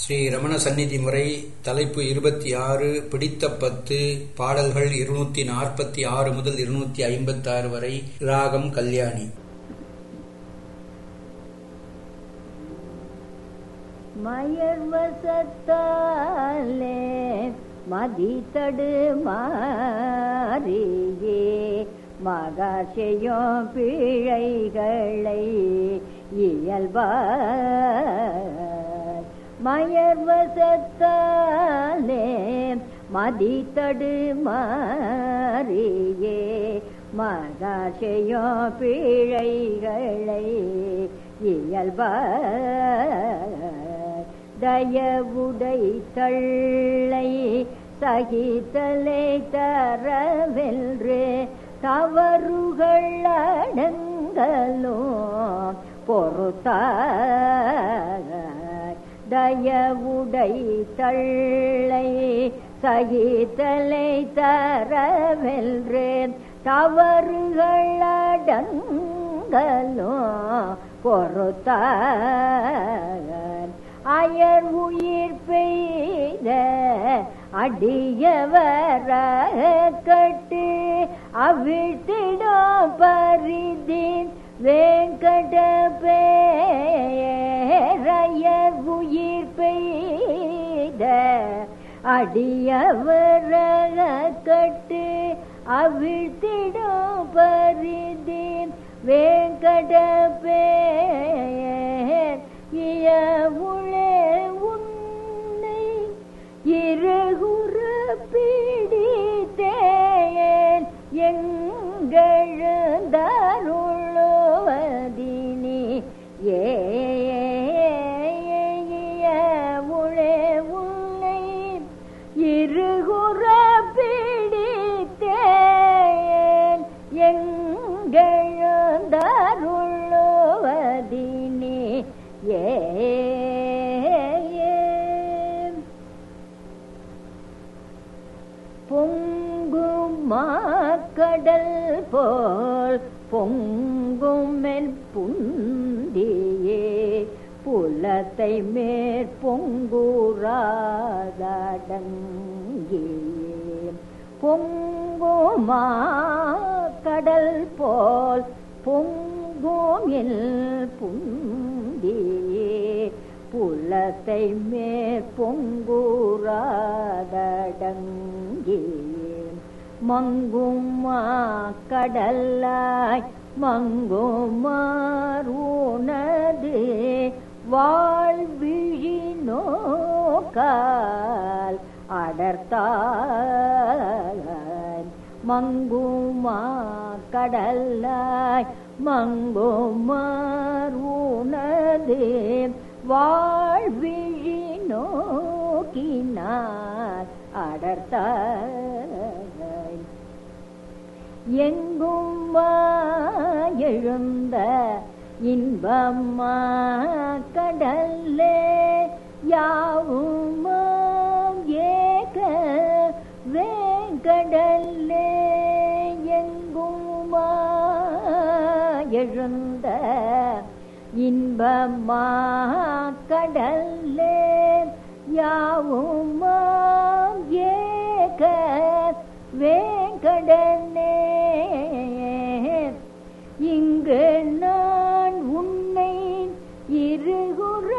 ஸ்ரீ ரமண சந்நிதி முறை தலைப்பு இருபத்தி ஆறு பிடித்த பத்து பாடல்கள் இருநூத்தி நாற்பத்தி ஆறு முதல் இருநூத்தி ஐம்பத்தி ஆறு வரை ராகம் கல்யாணி மயர்வசத்தாலே மதித்தடு மாறியே மகாசெயும் பிழைகளை இயல்பார் மயர்வசத்தாலே மதித்தடு மாறியே மகாசெயும் பிழைகளை இயல்பார் தயவுடை தள்ளை சகித்தலை தரவென்று தவறுகள் அடங்கலும் பொறுத்தார் தயவுடை தள்ளை சகித்தலை தரவென்று தவறுகள் அடங்கலும் பொறுத்தார் அயர் உயிர் பெய்த அடியவர கட்டு அவிழ்த்திடும் பரிதின் வேங்கட பேரையர் உயிர் பெய்த அடியவர கட்டு அவிழ்த்திடும் பரிதின் வேங்கட பேர் இயவுளே உன்னை இருகுற பிடித்தேன் எங்கழுந்தருளுவதினி ஏழே உன்னை இருகுற பிடித்தேன் எங்கழுந்தருளுவதினி ஏ பொங்கும் மாக்கடல் போல் பொங்கும் மென் புந்தியே புலத்தை மேற்பொங்குறாதடங்கியே பொங்குமா கடல் போல் பொங்கும் எல் புந்தியே புலத்தை மேற்பொங்குறாதடங்கியே மங்குமா கடல்லாய் மங்குமாறுனது வாழ்விழி நோக்கால் அடர்த்தாய் மங்குமா கடல்லாய் மங்குமாறுனது வாழ்விழி நோக்கினார் அடர்த்தாய் எங்கும் எழுந்த இன்பம்மா கடல்லே யாவும் ஏக வேங்கடல்லே எங்கும் எழுந்த இன்பம்மா கடல்லே யாவும் ஏக வேங்கடனே இங்கு நான் உன்னை இருகுற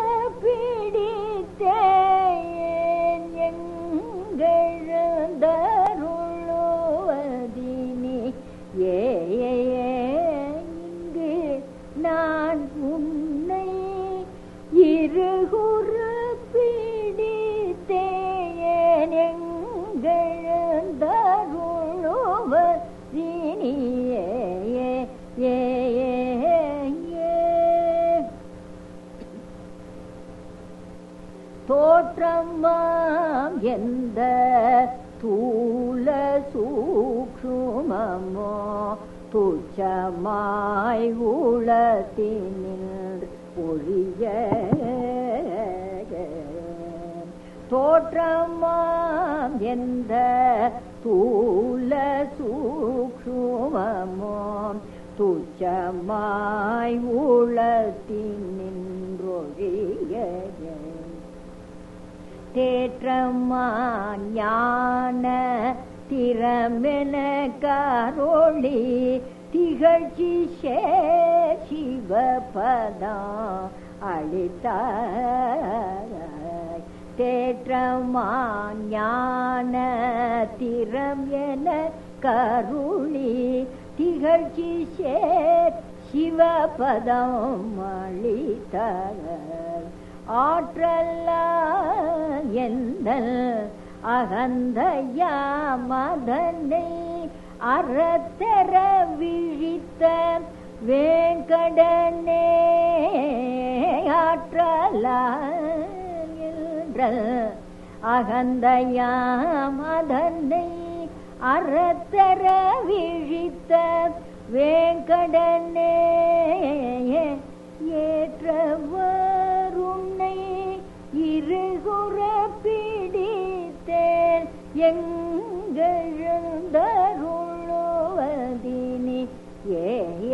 பிடித்தேன் எங்கழுந்தருளுவதினி ஏ இங்கு நான் உன்னை இருகுற பிடித்தேன் எங்கழுந்தருளுவதினியே ஏ தோற்றமாம் எந்த தூள சூக்ஷுமமோ துச்சமாய் உளத்தினில் ஒழிய தோற்றமாம் எந்த தூள சூக்ஷுமமோ துச்சமாய் உளத்தின் நின்றொழிய தேற்றமா ஞான திறமென கரோளி திகழ்ச்சி சிவபதம் அளித்தாய் தேற்றமா ஞான திறம் என கருளி திகழ்ச்சி சிவபதம் அளித்தார் ஆற்றல்ல எந்த அகந்தையா மதனை அறத்தர விழித்த வேங்கடனே ஆற்றலான்ற அகந்தையா மதனை அறத்தர விழித்த வேங்கடனே ஏற்றவர் உன்னை இருகுற பிடித்தேன் எங்கெழுந்தருளுவதினி ஏ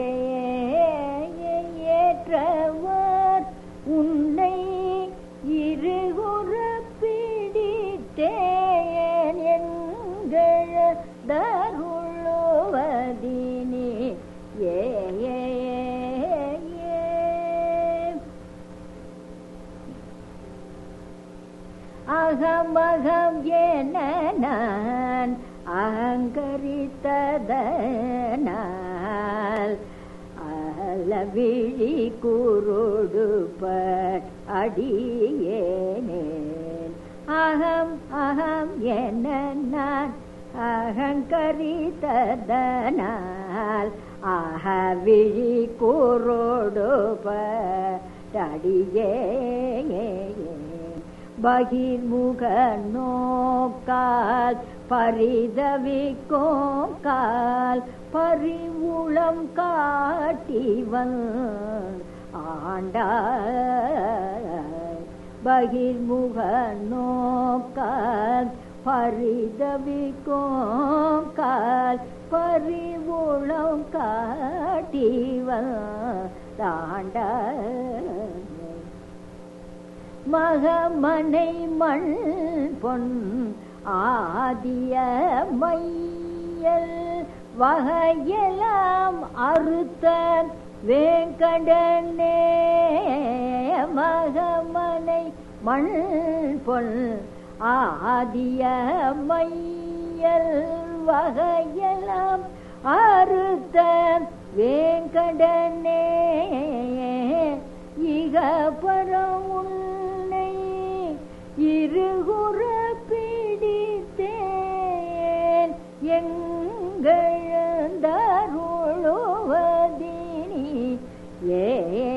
ஏற்றவர் உன்னை இருகுற பிடித்தேன் எங்கெழுந்தருளுவதினி ஏ அகமகம் என நான் அகங்கரித்ததனால் அளவிழி குருடுபட் அடியேனேன் அகம் அகம் என நான் அகங்கரித்ததனால் அகவிழி குருடுபட் அடியேன் பகிர்முக நோக்கால் பரிதவிக்கும் கால் பரிவுளம் காட்டிவன் ஆண்டாய் பகிர்முக நோக்கால் பரிதவிக்கும் கால் பரிவுளம் காட்டிவன் தாண்டாய் மகமனை மண் பொன் ஆதிய மையல் வகையெல்லாம் அறுத்த வேங்கடனே மகமனை மண் பொன் ஆதிய மையல் வகையெல்லாம் அறுத்த வேங்கடனே இக பரம் உன்னை இருகுற பிடித்தேன் எங்கழுந்தருளுவதினி ஏ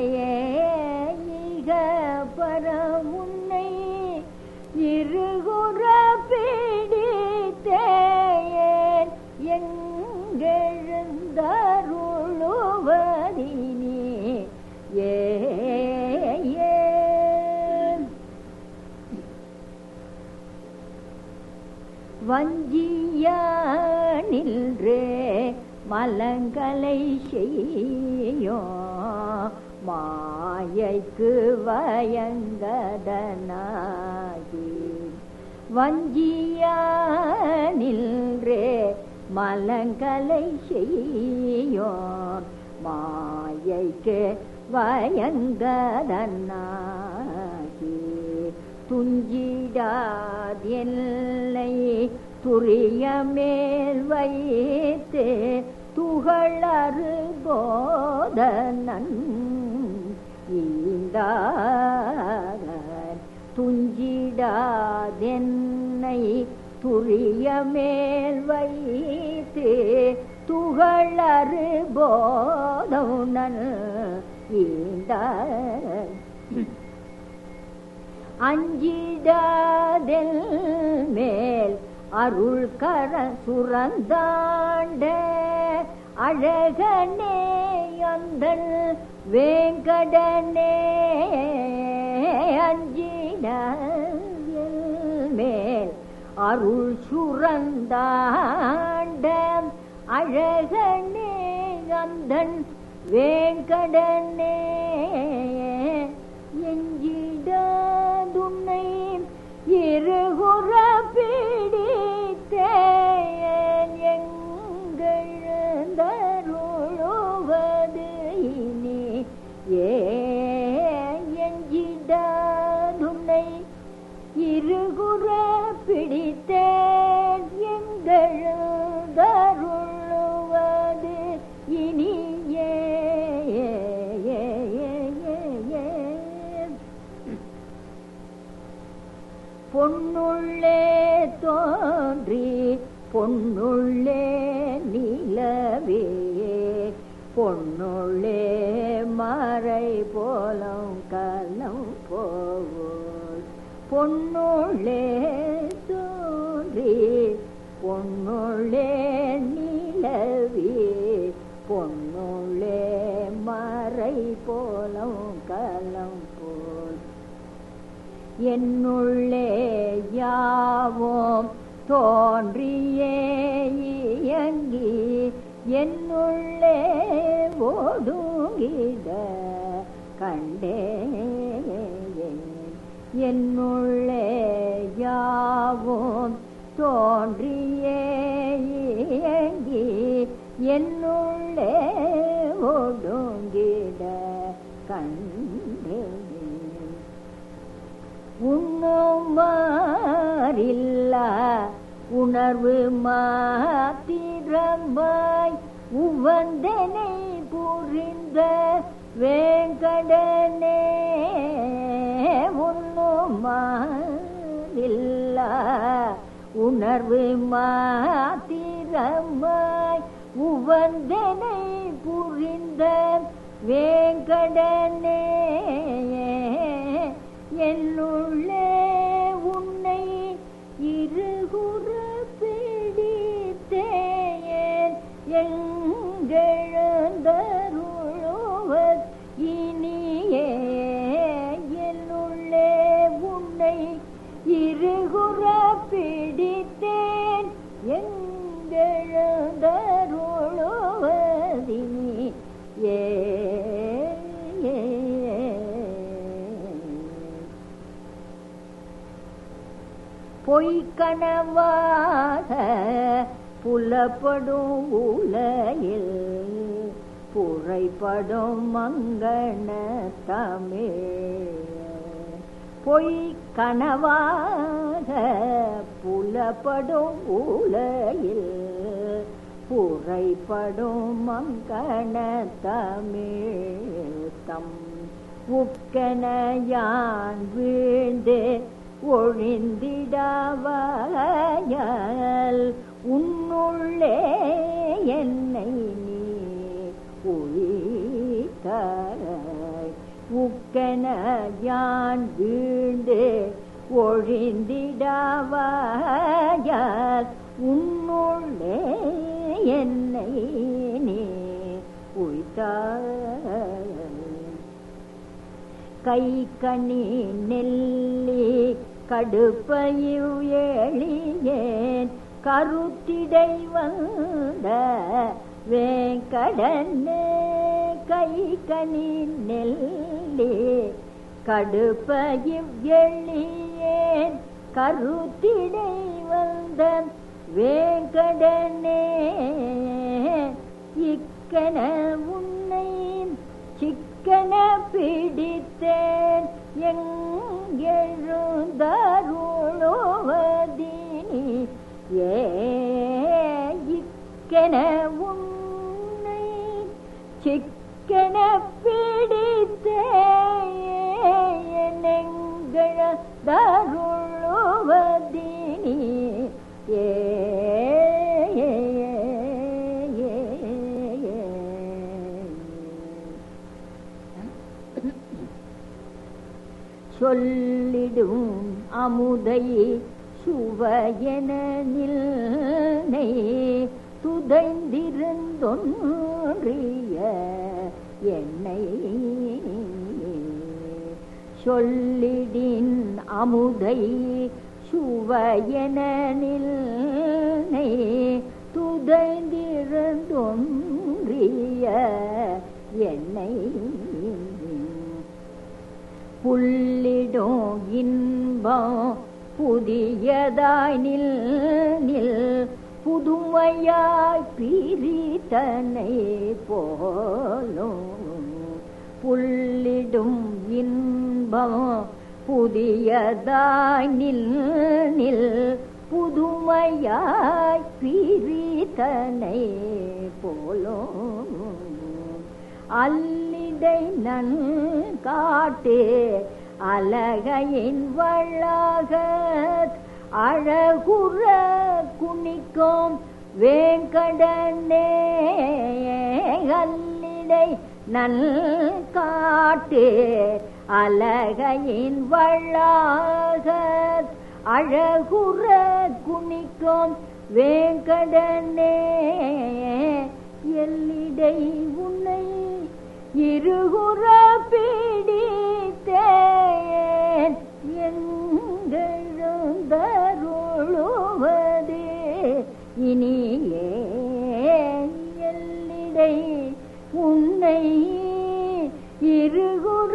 இக பரம் உன்னை இருகுற பிடித்தேன் எங்கெழுந்தருளுவதினி ஏ ஏ வஞ்சியா நின்றே மலங்களை செய்யோ மாயைக்கு வயங்கதனாகி வஞ்சியா நின்றே மலங்களை செய்யோ மாயைக்கு வயங்கதனாகி துஞ்சிடாதெல்லை துரிய மேல் வைத்து துகளறு போதனன் ஈந்தார் துஞ்சிடாதென்னை துரிய மேல் வைத்து துகளறு போதனன் ஈந்தார் அஞ்சிடாதெல் மேல் அருள் கர சுரந்தாண்ட அழகனே அந்தன் வேங்கடனே அஞ்சிடாதெல் மேல் அருள் சுரந்தாண்ட அழகனே அந்தன் வேங்கடனே எஞ்சிடாதுன்னை இருகுற பிடித்தேன் எங்கெழுந்தருளுவது இனியே பொன்னுள்ளே தோன்றி பொன்னுள்ளே நிலவே பொன்னுள்ளே மறை போலம் கலம் போவோல் பொன்னுள்ளே தோன்றி பொன்னுள்ளே நிலவே பொன்னுள்ளே மறை போலம் கலம் போல் என்னுள்ளே யாவோம் தோன்றியே இயங்கி என்னுள்ளே ஓடுங்கிட கண்டேன் என்னுள்ளே யாவோம் தோன்றியே இயங்கி என்னுள்ளே ஓடுங்கிட கண்டேன் உண்ணுமாறில்ல உணர்வு மாத்திரமாய் உவந்தனை புரிந்த வேங்கடனே உண்ணுமாறில்ல உணர்வு மாத்திரமாய் உவந்தனை புரிந்த வேங்கடனே என்னுள்ளே உன்னை இருகுற பிடித்தேன் எங்கெழுந்தருளுவர் இனியே என்னுள்ளே உன்னை இருகுற பிடித்தேன் எங்கெழுந்தருளுவதினி ஏ பொய்க்கனவாக புலப்படும் உலையில் புறைப்படும் மங்கண தமிழ் பொய்க்கனவாக புலப்படும் உலையில் புறைப்படும் மங்கண தமிழ் தம் உக்கன யான் வீழ்ந்து ஒழிந்திடவாயல் உன்னுள்ளே என்னை நீ உயிர்த்தாய் உக்கன யான் வீழ்ந்து ஒழிந்திடவாயல் உன்னுள்ளே என்னை நீ உய்த்தாய் கை கனி நெல்லி கடுப்பையு எளியேன் கருத்திடை வந்த வேங்கடனே கை கனி நெல்லி கடுப்பையும் எளியேன் கருத்திடை வந்த வேங்கடனே இக்கன உன்னை சிக்கன பிடித்தேன் எங்கெழுந்தருளுவதினி ஏ இக்கன உன்னை சிக்கன பிடித்தேன் எங்கெழுந்தருளுவதினி ஏ சொல்லிடும் அமுதை சுவையென நில்னை துதைந்திருந்தொன்றிய என்னை சொல்லிடின் அமுதை சுவையென நில்னை துதைந்திருந்தொன்றிய என்னை புள்ளிடும் இன்பம் புதியதாய் நில் நில் புதுமையாய் பிரித்தனை போலும் புள்ளிடும் இன்பம் புதியதாய் நில் நில் புதுமையாய் பிரித்தனை போலும் அல்லிடை நன் காட்டு அலகையின் வளாக அழகுற குனிக்கும் வேங்கடனே அல்லிடை நல் காட்டு அலகையின் வளாக அழகுற குனிக்கும் வேங்கடனே எல்லிடை உன்னை இருகுற பிடித்தேன் எங்கெழுந்தருளுவது இனியே எல்லிடை உன்னை இருகுற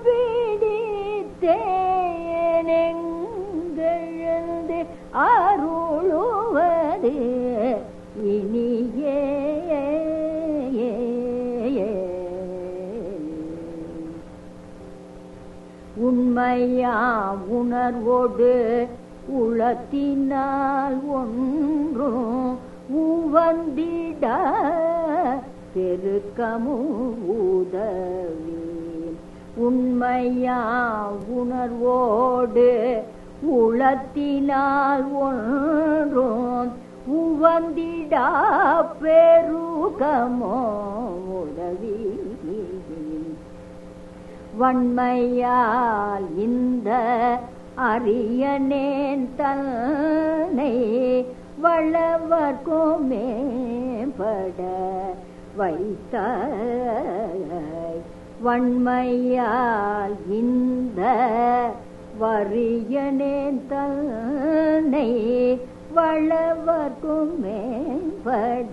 பிடித்தேன் எங்கெழுந்து அருளுவது இனியே உண்மையா உணர்வோடு உளத்தினால் ஒன்றும் உவந்திட பெருக்கமும் உதவி உண்மையா உணர்வோடு உளத்தினால் ஒன்றும் உவந்திடா பெருகமோ உதவி வன்மையால் இந்த அரியனேன் தன்னை வளவர்க்கும் மேம்பட வைத்த வன்மையால் இந்த வரியனேன் தன்னை வளவர்க்கும் மேம்பட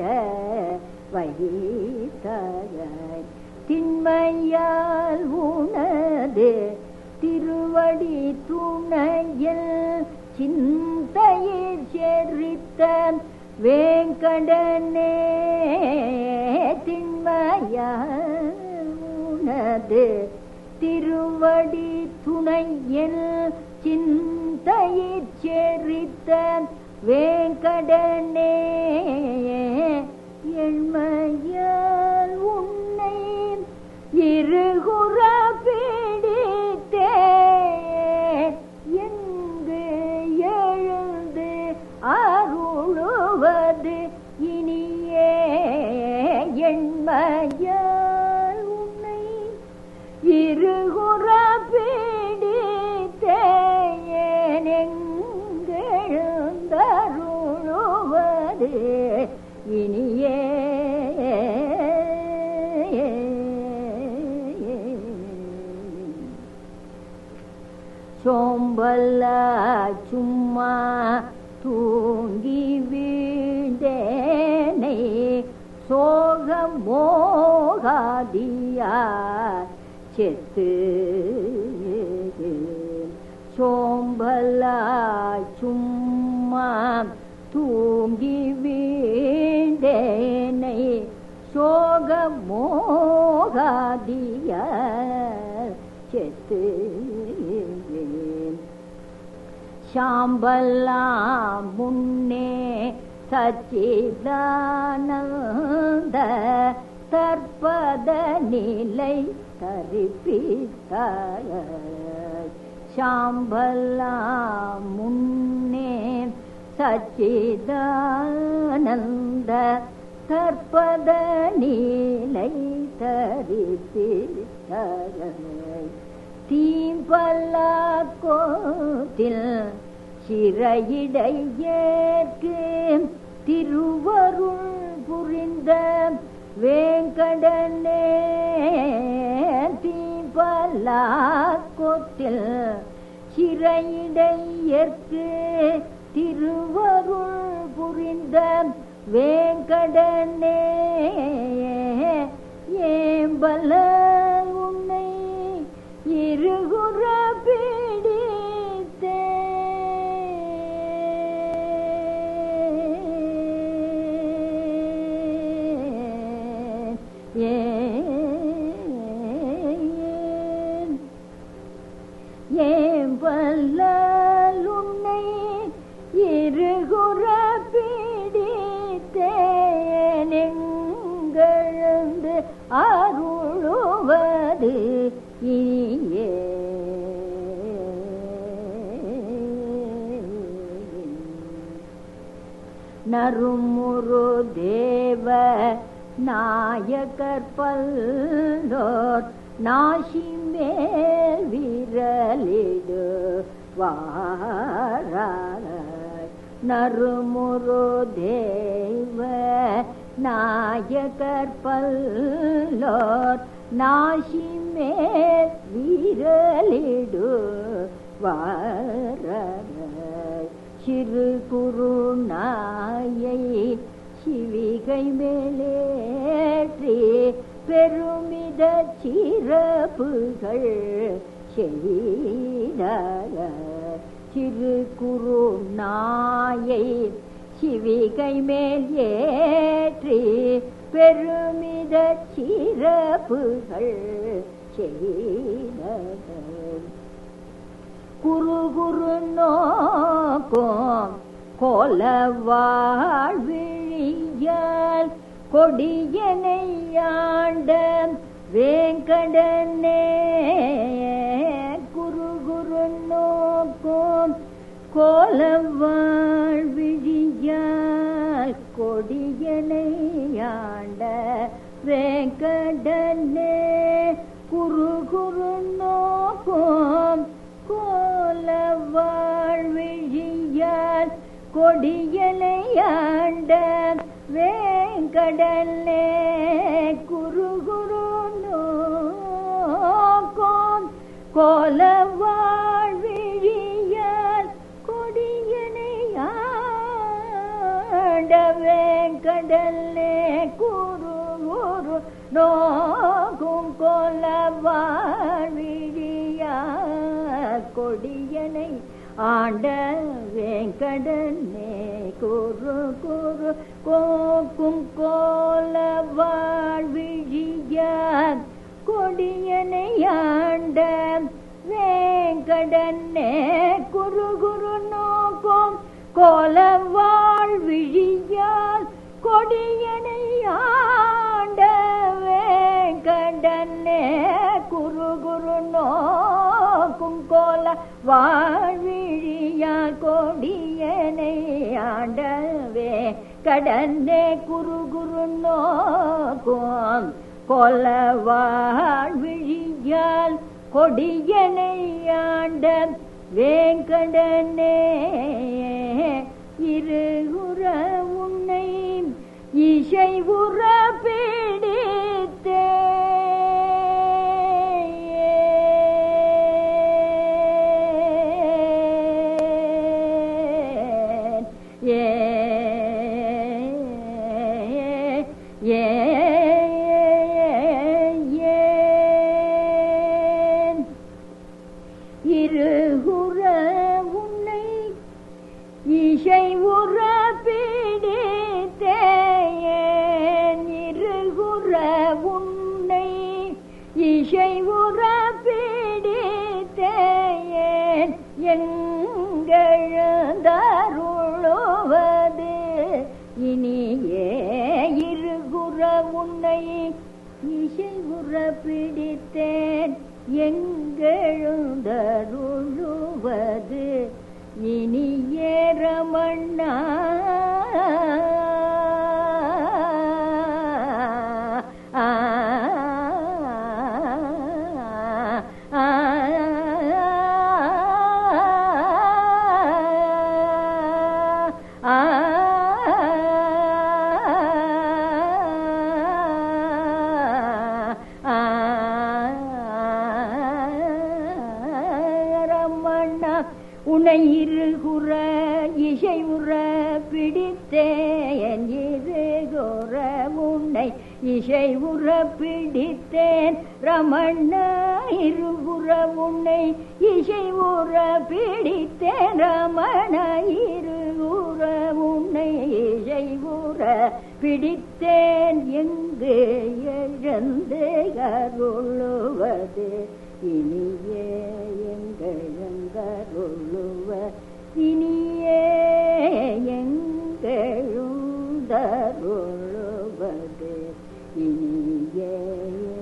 வைத்தாய் திண்மையால் உனது திருவடி துணையில் சிந்தையில் செறித்த வேங்கடனே திண்மையால் உனது திருவடி துணையில் சிந்தையில் செறித்த வேங்கடனே எண்மையால் உன்னை இருகுற பிடித்தே எங்கு எழுந்து அருளுவது இனியே எண்மையால் உன்னை இருகுற பிடித்தேன் எங்கு எழுந்தருளுவது இனியே சோம்பல்ல சும்மா தூங்கி வீண்டேனை சோகம் மோகாதியா செத்து சோம்பல்ல சும்மா தூங்கி வீண்டேனை சோக மோகாதிய செத்து சாம்பல்லாம் முன்னே சச்சிதானந்த தற்பத நிலை தரிப்பித்தாய சாம்பல்லாம் முன்னே சச்சிதானந்த தற்பத நீலை தரிப்பித்தாய தீம்பல்லா கோத்தில் சிறையிடை ஏற்கு திருவருள் புரிந்த வேங்கடனே தீம்பல்லா கோத்தில் சிறையிடை ஏற்கு திருவருள் புரிந்த வேங்கடனே ஏம்பல உன்னை இருகுற பிடித்தே ஏன் நறுமுரு தேவ நாயகர் பல்லோர் நாசி மேல் விரலிடு வாராய் நறுமுரு தேவ நாயகர் பல்லோர் நாசி மேல் விரலிடு வாராய் சிறு குரு நாயை சிவிகை மேலேற்றி பெருமித சிறப்புகள் செய்த சிறு குரு நாயை சிவிகை மேல் ஏற்றி பெருமித சிறப்புகள் செய்த குரு குரு நோக்கும் கோல வாழ்விழியால் கொடியனையாண்ட வேங்கடனே குரு குரு நோக்கும் கோல வாழ்விழியால் கொடியனையாண்ட வேங்கடனே குரு குரு நோக்கும் கோல வாழ்விழியால் கொடியலையாண்ட வேங்கடலே குரு குரு நோக்கும் கோல வாழ்விழியால் கொடியனையாண்ட வேங்கடலே குரு குரு நோக்கும் கோல வாழ்விழியால் கொடியனை ஆண்ட வேங்கடனே குரு குரு கோக்கும் கோல வாழ்விழியார் கொடியனை ஆண்ட வேங்கடனே குரு குரு நோக்கும் கோல வாழ்விழியால் கொடியனை ஆண்ட வேங்கடனே குரு குரு நோக்கும் கோல வாழ்விழியால் கொடியனை ஆண்டவே கடனே குரு குரு நோக்கும் கொல வாழ்விழியால் கொடியனை ஆண்ட வேங்கடனே இருகுற உன்னை இசை உற பிடித்தே ஏ ஏ ஏன் இருகுற உன்னை இசை உற பிடித்தேன் இருகுற உன்னை இசை உற பிடித்தேன் எங்கழுந்தருளுவது இனியே இருகுற உன்னை இசை உற பிடித்தேன் எங்கெழுந்தருளுவது இனியே ரமண்ணா ஆ, ஆ, ஆ, ரமண்ணா உனை இருகுற இசை உற பிடித்தேன் இருகுற உன்னை இசை உற பிடித்தேன் ரமண்ண இருகுற உன்னை இசை உற பிடித்தேன் ரமண இருகுற உன்னை இசை உற பிடித்தேன் எங்கு எழுந்து கருளுவது இனியே எங்கெழுந்தருளுவ இனியே எங்கெழுந்தருளுவது இனியே